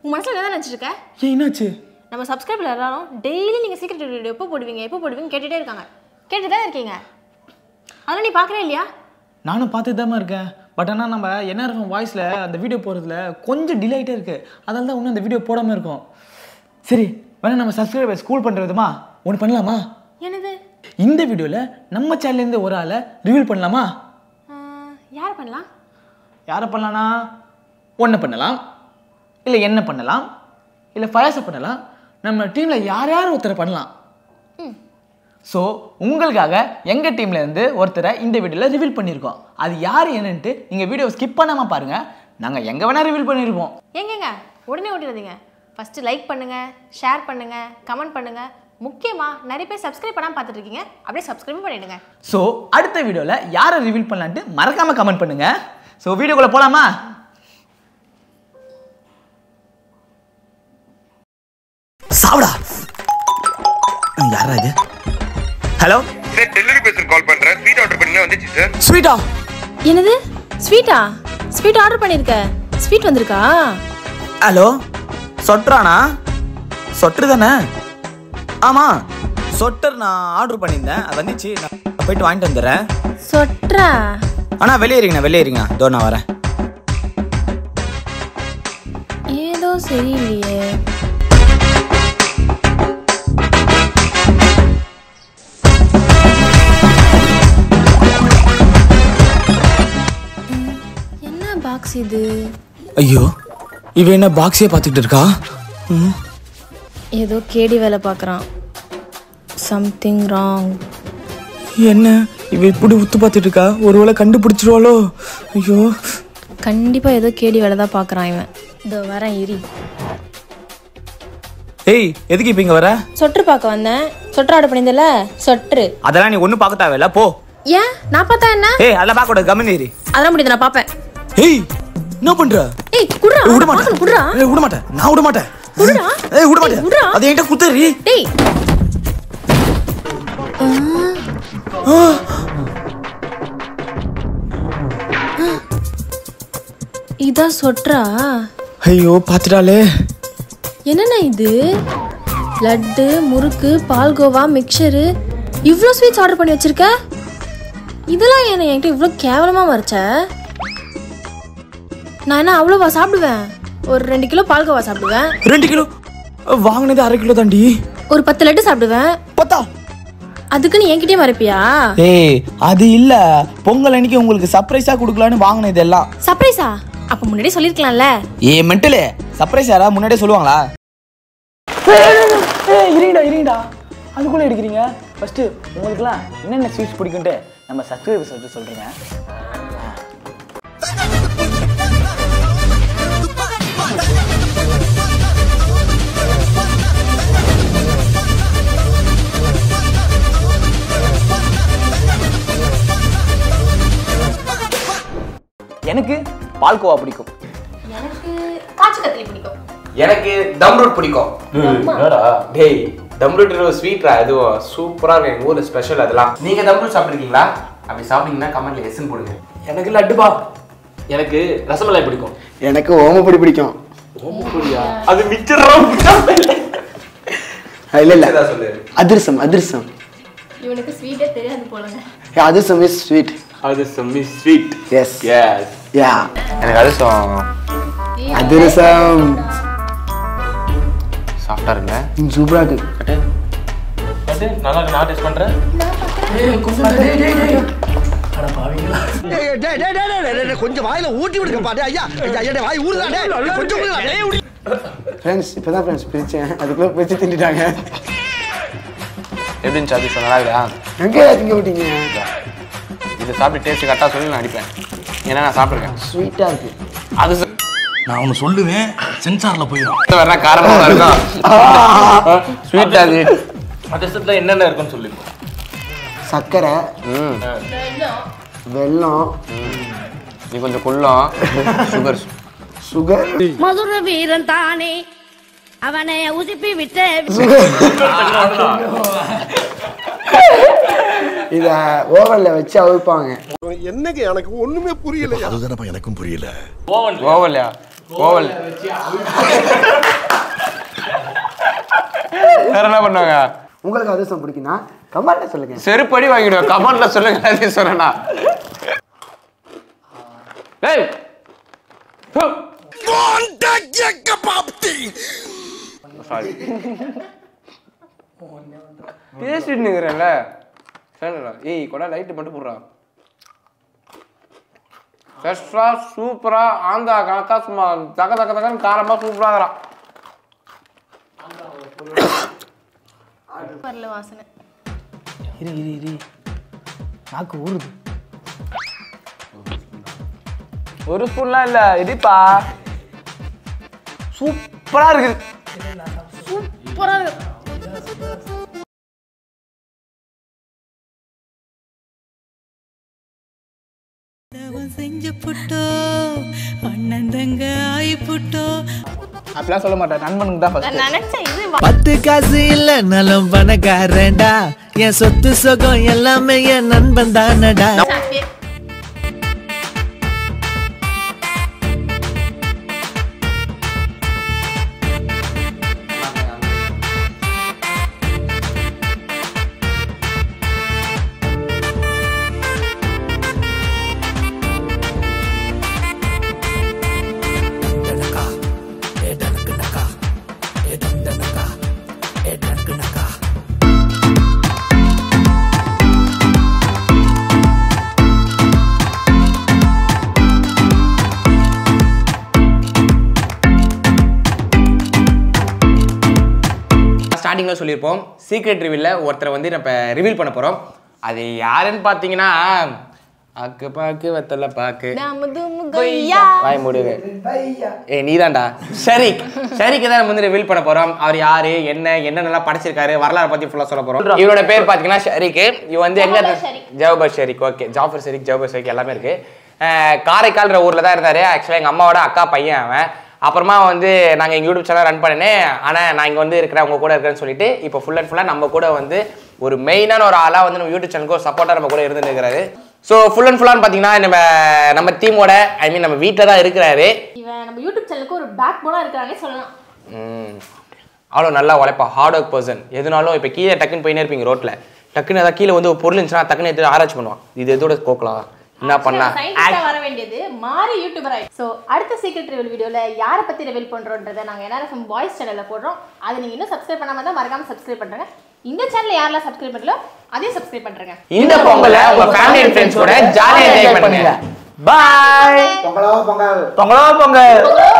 உன் மனசில் என்ன நினச்சிட்டு இருக்க ஏன் என்னாச்சு நம்ம சப்ஸ்கிரைபர் எல்லாரும் டெய்லி நீங்கள் சீக்கிரட் வீடியோ எப்போ போடுவீங்க எப்போ போடுவீங்க கேட்டுகிட்டே இருக்காங்க கேட்டுட்டு தான் இருக்கீங்க அதெல்லாம் நீ பார்க்கவே இல்லையா நானும் பார்த்துட்டு தான் இருக்கேன் பட் ஆனால் நம்ம என்ஆர்எஃப்எம் வாய்ஸில் அந்த வீடியோ போடுறதுல கொஞ்சம் டிலே ஆகிட்டே இருக்குது அதனால தான் இன்னும் அந்த வீடியோ போடாமல் இருக்கோம் சரி வேணா நம்ம சப்ஸ்கிரைபர் ஸ்கூல் பண்ணுற விதமா ஒன்று பண்ணலாமா என்னது இந்த வீடியோவில் நம்ம சேனல்லேருந்து ஒரு ஆளை ரிவீல் பண்ணலாமா ஆஹ், யார் பண்ணலாம் யாரை பண்ணலாம்னா ஒன்று பண்ணலாம் இல்லை என்ன பண்ணலாம் இல்லை ஃபயாஸை பண்ணலாம் நம்ம டீமில் யார் யார் ஒருத்தரை பண்ணலாம் ம் ஸோ உங்களுக்காக எங்கள் டீம்லேருந்து ஒருத்தரை இந்த வீடியோவில் ரிவீல் பண்ணியிருக்கோம் அது யார் என்னன்ட்டு நீங்கள் வீடியோ ஸ்கிப் பண்ணாமல் பாருங்கள் நாங்கள் எங்கே வேணால் ரிவீல் பண்ணியிருப்போம் எங்கங்க உடனே ஓட்டிடாதீங்க ஃபஸ்ட்டு லைக் பண்ணுங்கள் ஷேர் பண்ணுங்கள் கமெண்ட் பண்ணுங்கள் முக்கியமாக நிறைய பேர் சப்ஸ்கிரைப் பண்ணாமல் பார்த்துட்டு இருக்கீங்க அப்படியே சப்ஸ்கிரைப் பண்ணிவிடுங்க ஸோ அடுத்த வீடியோவில் யாரை ரிவீல் பண்ணலான்ட்டு மறக்காமல் கமெண்ட் பண்ணுங்கள் ஸோ வீடியோக்குள்ளே போகலாமா சாப்பிடா யாரா இது ஹலோ சார் டெலிவரி பேசர் கால் பண்றேன் ஸ்வீட் ஆர்டர் பண்ணி வந்துச்சு சார் ஸ்வீட்டா என்னது ஸ்வீட்டா ஸ்வீட் ஆர்டர் பண்ணியிருக்க ஸ்வீட் வந்திருக்கா ஹலோ சொட்ரானா சொட்ரு தானே ஆமாம் சொட்டர் நான் ஆர்டர் பண்ணியிருந்தேன் அது வந்துச்சு நான் போயிட்டு வாங்கிட்டு வந்துடுறேன் சொட்ரா அண்ணா வெளியே இருங்கண்ணா வெளியே இருங்க இதோ நான் வரேன் ஏதோ சரியில்லையே ம், என்ன பாக்ஸ் இது ஐயோ இவ என்ன பாக்ஸே பார்த்துக்கிட்டு இருக்கா ம் ஏதோ கேடி வேலை பார்க்குறான் சம்திங் ராங் என்ன இவ இப்படி உத்து பார்த்துட்டு இருக்கா ஒருவேளை கண்டுபிடிச்சிருவாளோ ஐயோ கண்டிப்பாக ஏதோ கேடி வேலை தான் பார்க்குறான் இவன் இதோ வரேன் இரி ஏய் எதுக்கு இப்போ இங்கே வர சொட்ரு பார்க்க வந்தேன் சொட்ரு ஆர்டர் பண்ணியிருந்தல சொட்ரு அதெல்லாம் நீ ஒன்றும் பார்க்க தேவையில்ல போ ஏன் நான் பார்த்தா என்ன ஏய் அதெல்லாம் பார்க்க கூடாது கம்மி ஏறி அதெல்லாம் முடியாது நான் பார்ப்பேன் ஏய் என்ன பண்ற ஏய் குடுறா ஏய், விட பார்க்கணும், மாட்டேன் குடுறா ஏய், விட மாட்டேன் நான் விட மாட்டேன் குடுடா. ஏய் விட ஏய், மாட்டேன் விடுடா. அது என்கிட்ட குத்துறி டேய் இதான் சொட்ரா ஐயோ பார்த்துட்டாலே என்னண்ணா இது லட்டு முறுக்கு பால்கோவா மிக்சரு இவ்வளோ ஸ்வீட்ஸ் ஆர்டர் பண்ணி வச்சிருக்க இதெல்லாம் என்ன என்கிட்ட இவ்வளோ கேவலமாக மறைச்ச நான் என்ன அவ்வளோவா சாப்பிடுவேன் ஒரு ரெண்டு கிலோ பால்கோவா சாப்பிடுவேன் ரெண்டு கிலோ வாங்கினது அரை கிலோ தாண்டி ஒரு பத்து லட்டு சாப்பிடுவேன் பத்தா அதுக்குன்னு என்கிட்டயே மறைப்பியா ஏய் அது இல்ல பொங்கல் அன்னைக்கு உங்களுக்கு சர்ப்ரைஸா கொடுக்கலான்னு வாங்கின இதெல்லாம் சர்ப்ரைஸா அப்போ முன்னாடியே சொல்லியிருக்கலாம்ல ஏ மென்டலு சர்ப்ரைஸ் யாரா முன்னாடியே சொல்லுவாங்களா இருங்கடா இருங்கடா அதுக்குள்ள எடுக்கிறீங்க ஃபர்ஸ்ட் உங்களுக்குலாம் என்னென்ன ஸ்வீட்ஸ் பிடிக்குன்ட்டு நம்ம சப்ஸ்கிரைபர்ஸ் வந்து சொல்றீங்க எனக்கு பால்கோவா பிடிக்கும் எனக்கு காய்ச்சி கத்திரி பிடிக்கும் எனக்கு தம் ரூட் பிடிக்கும் டேய் தம் ரூட் ஸ்வீட்ரா அதுவும் சூப்பரா இருக்கும் எங்க ஊர்ல ஸ்பெஷல் அதெல்லாம் நீங்க தம் ரூட் சாப்பிட்டுருக்கீங்களா அப்படி சாப்பிட்டீங்கன்னா கமெண்ட்ல எஸ்ன்னு போடுங்க எனக்கு லட்டுப்பா எனக்கு ரசமலாய் பிடிக்கும் எனக்கு ஓமப்பொடி பிடிக்கும் அது மிச்சம் இல்ல இல்ல ஏதாவது சொல்லு அதிரசம் அதிரசம் இவனுக்கு ஸ்வீட்டே தெரியாது போலங்க அதிரசம் இஸ் ஸ்வீட் அது செம்மி ஸ்வீட் எஸ் எஸ் யா எனக்கு அதுவும் அதிரசம் சாஃப்டா இருக்குல்ல சூப்பரா இருக்கு நல்லா இருக்கு நான் டேஸ்ட் பண்றேன் கொஞ்சம் வாயில ஊட்டி விடுங்க பாட்டு ஐயா ஐயா வாய் ஊறுதானே கொஞ்சம் ஊறுதா? ஃப்ரெண்ட்ஸ் இப்பதான் ஃப்ரெண்ட்ஸ் பிரிச்சேன் அதுக்குள்ள பிரிச்சு திண்டிட்டாங்க எப்படி இருந்துச்சு அது நல்லா இருக்குதா எங்க திங்க விட்டீங்க இதை சாப்பிட்டு டேஸ்ட் கரெக்டாக சொல்லி நான் அடிப்பேன் ஏன்னா நான் சாப்பிட்ருக்கேன் ஸ்வீட்டா இருக்கு அது நான் ஒன்று சொல்லுவேன் சென்சார்ல போயிடும் வரனா காரமாக தான் இருக்கும் ஸ்வீட் அது அதிர்ஷ்டத்துல என்னென்ன இருக்குன்னு சொல்லி சர்க்கரை ம் வெல்லம் நீ கொஞ்சம் குள்ளம் சுகர் சுகர் மதுர வீரன் தானே அவனை உசுப்பி விட்டு இத ஓவன்ல வச்சு அவிப்பாங்க என்னங்க எனக்கு ஒண்ணுமே புரியல அதுதானப்பா எனக்கும் புரியல ஓவன் ஓவல்லையா ஓவல் வேற என்ன பண்ணுவாங்க உங்களுக்கு அதிர்ஷ்டம் பிடிக்குன்னா கமெண்ட்ல சொல்லுங்க செருப்படி வாங்கிடுவேன் கமெண்ட்ல சொல்லுங்க அதையும் சொல்றேன்னா ஏய் சாரி பேசிட்டு நிக்கிறேன்ல சரிடா ஏய் கொடா லைட் மட்டும் போடுறா ஃப்ரெஷ்ஷா சூப்பரா ஆந்தா கணக்கா சும்மா தக தக தகன்னு காரமா சூப்பரா இருக்கிறான் வரல வாசனை இரு இரு இரு நாக்கு ஊறுது ஒரு ஸ்பூன்லாம் இல்ல இடிப்பா சூப்பரா இருக்குது சூப்பரா இருக்கு செஞ்சு புட்டோ அண்ணன் தங்க ஆயி புட்டோ அப்படிலாம் சொல்ல மாட்டேன் நண்பனுக்கு தான் ஃபர்ஸ்ட் நான் நினைச்சேன் இது பத்து காசு இல்ல நலம் பணக்காரன்டா என் சொத்து சுகம் எல்லாமே என் நண்பன் தானடா சாப்பிட்டே. ஸ்டார்டிங்கில் சொல்லியிருப்போம் சீக்ரெட் ரிவீலில் ஒருத்தரை வந்து நம்ம ரிவீல் பண்ண போகிறோம் அது யாருன்னு பார்த்தீங்கன்னா அக்கு பாக்கு வெத்தல பாக்கு நாம தும்மு கொய்யா. வாய் மூடுங்க ஏய் நீதான்டா ஷரீக் ஷரீக்கு தான் நம்ம வந்து ரிவீல் பண்ண போறோம் அவர் யாரு என்ன என்னென்னலாம் படிச்சிருக்காரு வரலாறு பத்தி ஃபுல்லா சொல்ல போறோம் இவரோட பேர் பாத்தீங்கன்னா ஷரீக் இவன் வந்து எங்க ஜவஹர் ஷரீக். ஜவஹர் ஷரீக் ஓகே ஜாஃபர் ஷரீக் ஜவஹர் ஷரீக் எல்லாமே இருக்கு அஹ் காரைக்கால்ன்ற ஊர்ல தான் இருந்தாரு ஆக்சுவலாக எங்க அம்மாவோட அக்கா பையன் அவன் அப்புறமா வந்து நாங்கள் எங்கள் யூடியூப் சேனல் ரன் பண்ணினேன் ஆனால் நான் இங்கே வந்து இருக்கிறேன் உங்க கூட இருக்கிறேன்னு சொல்லிட்டு இப்போ ஃபுல் அண்ட் ஃபுல்லாக நம்ம கூட வந்து ஒரு மெயினான ஒரு ஆளாக வந்து நம்ம யூடியூப் சேனலுக்கு ஒரு சப்போர்ட்டாக நம்ம கூட இருந்துட்டு இருக்கிறாரு ஸோ ஃபுல் அண்ட் ஃபுல்லான்னு பார்த்தீங்கன்னா நம்ம நம்ம டீமோட ஐ மீன் நம்ம வீட்டில் தான் இருக்கிறாரு இவன் நம்ம யூடியூப் சேனலுக்கு ஒரு பேக் போனா இருக்கிறானே சொல்லலாம் ம். அவ்வளோ நல்லா உழைப்பா ஹார்ட் ஒர்க் பர்சன் எதுனாலும் இப்போ கீழே டக்குன்னு போயினே இருப்பீங்க ரோட்டில் டக்குன்னு ஏதாவது கீழே வந்து ஒரு பொருள் இருந்துச்சுன்னா டக்குன்னு எடுத்து ஆராய்ச்சி பண்ணுவான் இது எதோட கோக்கலாம் என்ன பண்ணா சயின்டிஸ்டா வர வேண்டியது மாறி யூடியூபர் ஆயிடுச்சு ஸோ அடுத்த சீக்ரெட் ரிவீல் வீடியோல யாரை பத்தி ரிவீல் பண்றோன்றதை நாங்க என்ஆர்எஃப்எம் பாய்ஸ் சேனல்ல போடுறோம் அதை நீங்க இன்னும் சப்ஸ்கிரைப் பண்ணாம தான் மறக்காம சப்ஸ்கிரைப் பண்றேங்க இந்த சேனல் யாரெல்லாம் சப்ஸ்கிரைப் பண்ணலோ அதையும் சப்ஸ்கிரைப் பண்றேங்க இந்த பொங்கலை உங்க ஃபேமிலி அண்ட் ஃப்ரெண்ட்ஸ் கூட ஜாலியாக என்ஜாய் பண்ணுங்க பாய் பொங்கலோ பொங்கல் பொங்கலோ பொங்கல்